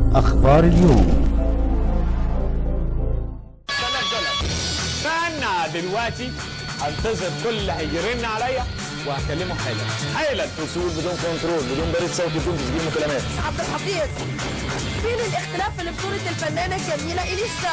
أخبار اليوم فانا دلوقتي هنتظر كل اللي هيرن عليا وهكلمه حالا حالا وصول بدون كنترول بدون بريد صوتي بدون تسجيل مكالمات عبد الحفيظ فين الاختلاف اللي بصورة الفنانة الجميلة إليسا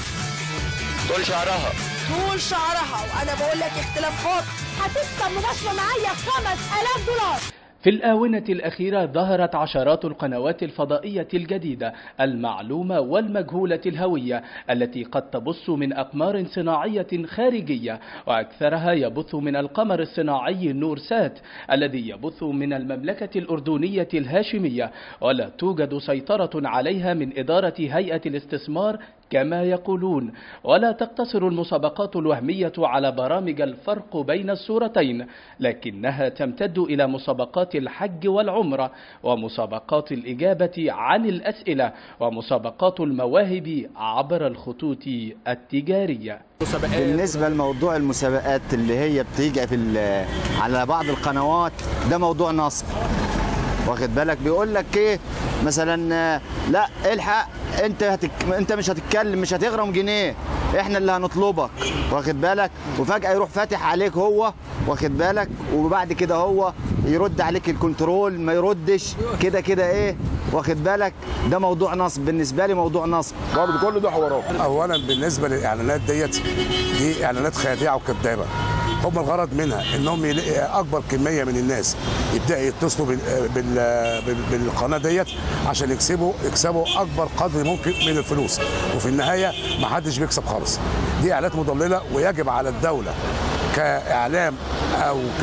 طول شعرها طول شعرها وأنا بقول لك اختلاف خاطئ هتكسب مباشرة معايا 5000 دولار في الآونة الأخيرة ظهرت عشرات القنوات الفضائية الجديدة المعلومة والمجهولة الهوية التي قد تبث من أقمار صناعية خارجية وأكثرها يبث من القمر الصناعي نور سات الذي يبث من المملكة الأردنية الهاشمية ولا توجد سيطرة عليها من إدارة هيئة الاستثمار كما يقولون ولا تقتصر المسابقات الوهمية على برامج الفرق بين الصورتين لكنها تمتد إلى مسابقات الحج والعمرة ومسابقات الإجابة عن الأسئلة ومسابقات المواهب عبر الخطوط التجارية بالنسبة لموضوع المسابقات اللي هي بتيجي في ال- على بعض القنوات ده موضوع نصب واخد بالك بيقول لك ايه مثلا آه، لا الحق انت هتك... انت مش هتتكلم مش هتغرم جنيه احنا اللي هنطلبك واخد بالك وفجأة يروح فاتح عليك هو واخد بالك وبعد كده هو يرد عليك الكنترول ما يردش كده كده ايه واخد بالك ده موضوع نصب بالنسبة لي موضوع نصب برضه كل ده حوارات اولا بالنسبه للاعلانات ديت دي اعلانات خادعه وكذابه هم الغرض منها انهم يلاقي اكبر كميه من الناس يبداوا يتصلوا بال- بال- بال- بالقناه ديت عشان يكسبوا يكسبوا اكبر قدر ممكن من الفلوس وفي النهايه ما حدش بيكسب خالص دي اعلانات مضلله ويجب على الدوله كاعلام او ك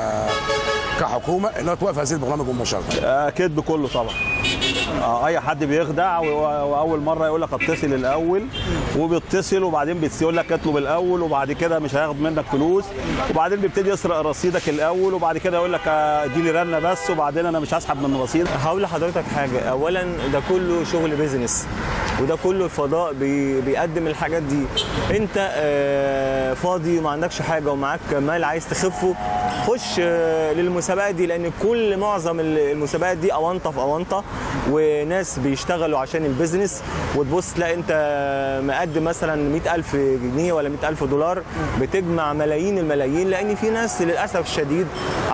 كحكومه انها توقف هذه البرامج المباشره كذب كله طبعا آه، اي حد بيخدع و- واول مره يقول لك اتصل الاول وبيتصل وبعدين بيتصل يقول لك اطلب الاول وبعد كده مش هياخد منك فلوس وبعدين بيبتدي يسرق رصيدك الاول وبعد كده يقول لك آه، اديني رنه بس وبعدين انا مش هسحب من الرصيد هقول لحضرتك حاجة أولا ده كله شغل بيزنس وده كله الفضاء بي بيقدم الحاجات دي انت آه، فاضي وما عندكش حاجة ومعاك مال عايز تخفه خش آه، للمسابقات دي لان كل معظم المسابقات دي اونطه في اونطه وناس بيشتغلوا عشان البيزنس وتبص تلاقي انت مقدم مثلا 100000 جنيه ولا 100000 دولار بتجمع ملايين الملايين لان في ناس للاسف الشديد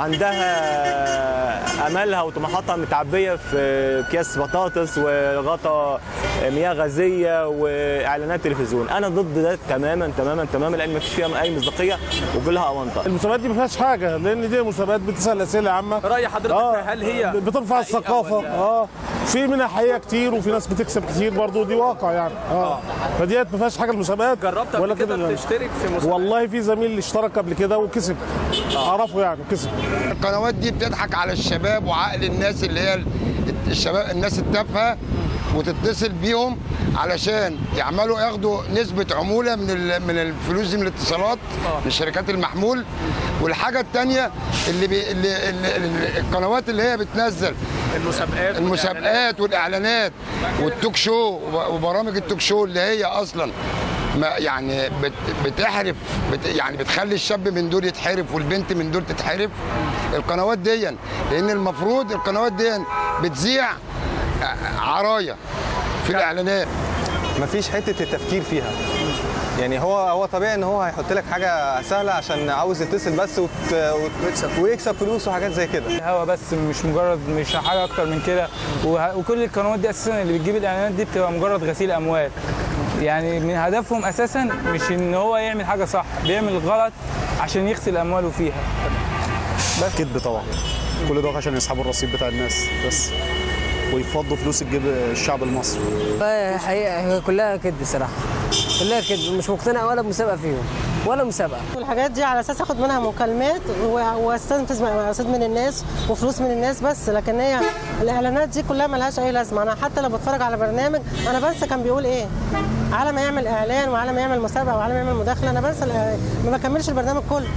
عندها امالها وطموحاتها متعبيه في اكياس بطاطس وغطا مياه غازيه واعلانات تلفزيون انا ضد ده تماما تماما تماما لان مفيش فيها اي مصداقيه وكلها اونطه المسابقات دي ما فيهاش حاجه لان دي مسابقات بتسال اسئله عامه راي حضرتك آه هل هي بترفع الثقافه ولا- اه في منها حقيقه كتير وفي ناس بتكسب كتير برضو دي واقع يعني اه فديت ما فيهاش حاجه المسابقات جربت قبل كده كده تشترك في مسابقات والله في زميل اشترك قبل كده وكسب اعرفه يعني كسب القنوات دي بتضحك على الشباب وعقل الناس اللي هي الشباب الناس التافهه وتتصل بيهم علشان يعملوا ياخدوا نسبة عمولة من ال- من الفلوس دي من الاتصالات من شركات المحمول والحاجة التانية اللي, بي اللي, اللي, اللي القنوات اللي هي بتنزل المسابقات المسابقات والاعلانات والتوك شو وب- وبرامج التوك شو اللي هي اصلا ما يعني بت بتحرف بت يعني بتخلي الشاب من دول يتحرف والبنت من دول تتحرف القنوات دي لان المفروض القنوات دي بتذيع عرايا في الاعلانات مفيش حته التفكير فيها يعني هو هو طبيعي ان هو هيحط لك حاجه سهله عشان عاوز يتصل بس وت... وت... ويكسب فلوس وحاجات زي كده الهوا بس مش مجرد مش حاجه اكتر من كده وه- وكل القنوات دي اساسا اللي بتجيب الاعلانات دي بتبقى مجرد غسيل اموال يعني من هدفهم اساسا مش ان هو يعمل حاجه صح بيعمل غلط عشان يغسل امواله فيها بس كذب طبعا كل ده عشان يسحبوا الرصيد بتاع الناس بس ويفضوا فلوس الجيب الشعب المصري حقيقة هي كلها كذب صراحة كلها كذب مش مقتنع ولا مسابقة فيهم ولا مسابقة الحاجات دي على اساس اخد منها مكالمات و- واستنفذ واستفيد من الناس وفلوس من الناس بس لكن هي الاعلانات دي كلها ملهاش اي لازمه انا حتى لو بتفرج على برنامج انا بنسى كان بيقول ايه على ما يعمل اعلان وعلى ما يعمل مسابقه وعلى ما يعمل مداخله انا بنسى الإعلان. ما بكملش البرنامج كله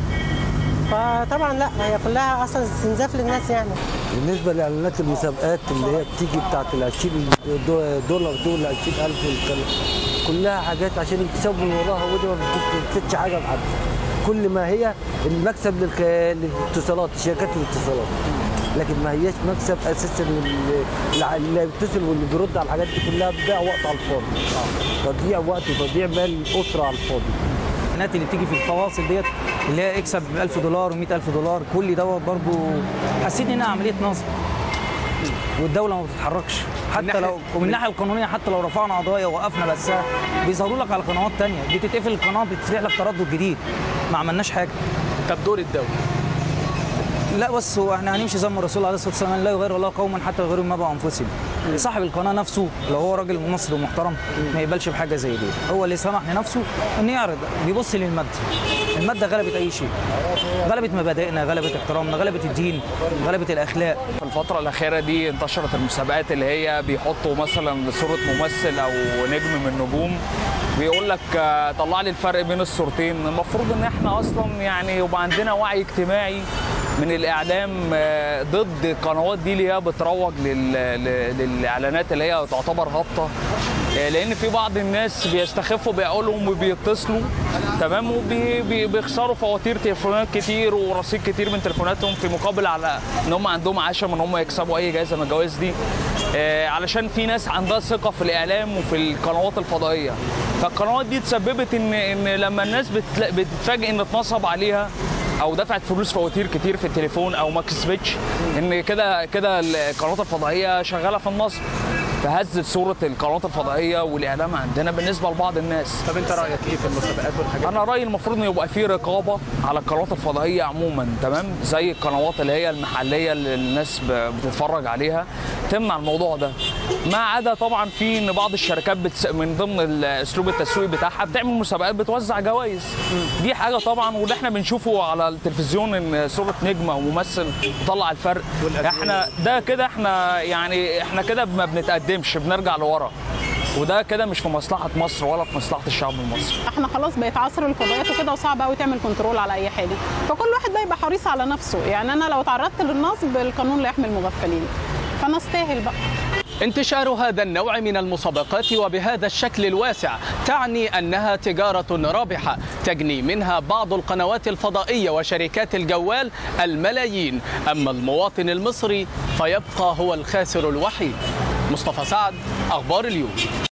فطبعا لا هي كلها اصلا استنزاف للناس يعني بالنسبة لإعلانات المسابقات اللي هي بتيجي بتاعت ال 20 دو- دولار دول 20000 والكلام كلها حاجات عشان يكسبوا من وراها ودي ما بتفتش حاجة لحد كل ما هي المكسب للك- للاتصالات شركات الاتصالات لكن ما هياش مكسب اساسا لل- الع- اللي بيتصل واللي بيرد على الحاجات دي كلها بيضيع وقت على الفاضي تضييع وقت وتضييع مال الاسره على الفاضي الإعلانات اللي بتيجي في الفواصل ديت اللي هي اكسب 1000 دولار و100000 دولار كل دوت برضو حسيت انها عمليه نصب والدوله ما بتتحركش حتى لو ومن الناحيه القانونيه حتى لو رفعنا قضايا ووقفنا بس بيظهروا لك على قنوات تانية بتتقفل القناه بتفتح لك تردد جديد ما عملناش حاجه طب دور الدوله لا بس هو احنا هنمشي زي ما الرسول عليه الصلاه والسلام لا يغير الله قوما حتى يغيروا ما بانفسهم صاحب القناه نفسه لو هو راجل مصري ومحترم ما يقبلش بحاجه زي دي هو اللي سمح لنفسه ان يعرض بيبص للماده الماده غلبت اي شيء غلبت مبادئنا غلبت احترامنا غلبت الدين غلبت الاخلاق في الفترة الأخيرة دي انتشرت المسابقات اللي هي بيحطوا مثلا صورة ممثل أو نجم من النجوم بيقول لك آه، طلع لي الفرق بين الصورتين المفروض ان احنا اصلا يعني يبقى عندنا وعي اجتماعي من الاعلام آه، ضد القنوات دي اللي هي بتروج لل- ل- للاعلانات اللي هي تعتبر هابطه آه، لان في بعض الناس بيستخفوا بعقولهم وبيتصلوا تمام وبيخسروا فواتير تليفونات كتير ورصيد كتير من تليفوناتهم في مقابل على ان هم عندهم عشم ان هم يكسبوا اي جائزه من الجوائز دي آه، علشان في ناس عندها ثقه في الاعلام وفي القنوات الفضائيه فالقنوات دي تسببت ان ان لما الناس بتلا- بتتفاجئ ان اتنصب عليها او دفعت فلوس فواتير كتير في التليفون او ما كسبتش ان كده كده القنوات الفضائيه شغاله في النصب فهزت صوره القنوات الفضائيه والاعلام عندنا بالنسبه لبعض الناس طب انت رايك ايه في المسابقات والحاجات انا رايي المفروض انه يبقى في رقابه على القنوات الفضائيه عموما تمام زي القنوات اللي هي المحليه اللي الناس ب- بتتفرج عليها تمنع الموضوع ده ما عدا طبعا في ان بعض الشركات بتس... من ضمن ال- اسلوب التسويق بتاعها بتعمل مسابقات بتوزع جوائز دي حاجه طبعا وده احنا بنشوفه على التلفزيون ان صوره نجم او ممثل طلع الفرق احنا ده كده احنا يعني احنا كده ما بنتقدمش بنرجع لورا وده كده مش في مصلحه مصر ولا في مصلحه الشعب المصري احنا خلاص بقت عصر الفضائيات وكده وصعب قوي تعمل كنترول على اي حاجه فكل واحد بقى يبقى حريص على نفسه يعني انا لو تعرضت للنصب القانون لا يحمي المغفلين فانا استاهل بقى انتشار هذا النوع من المسابقات وبهذا الشكل الواسع تعني انها تجاره رابحه تجني منها بعض القنوات الفضائيه وشركات الجوال الملايين اما المواطن المصري فيبقى هو الخاسر الوحيد مصطفى سعد اخبار اليوم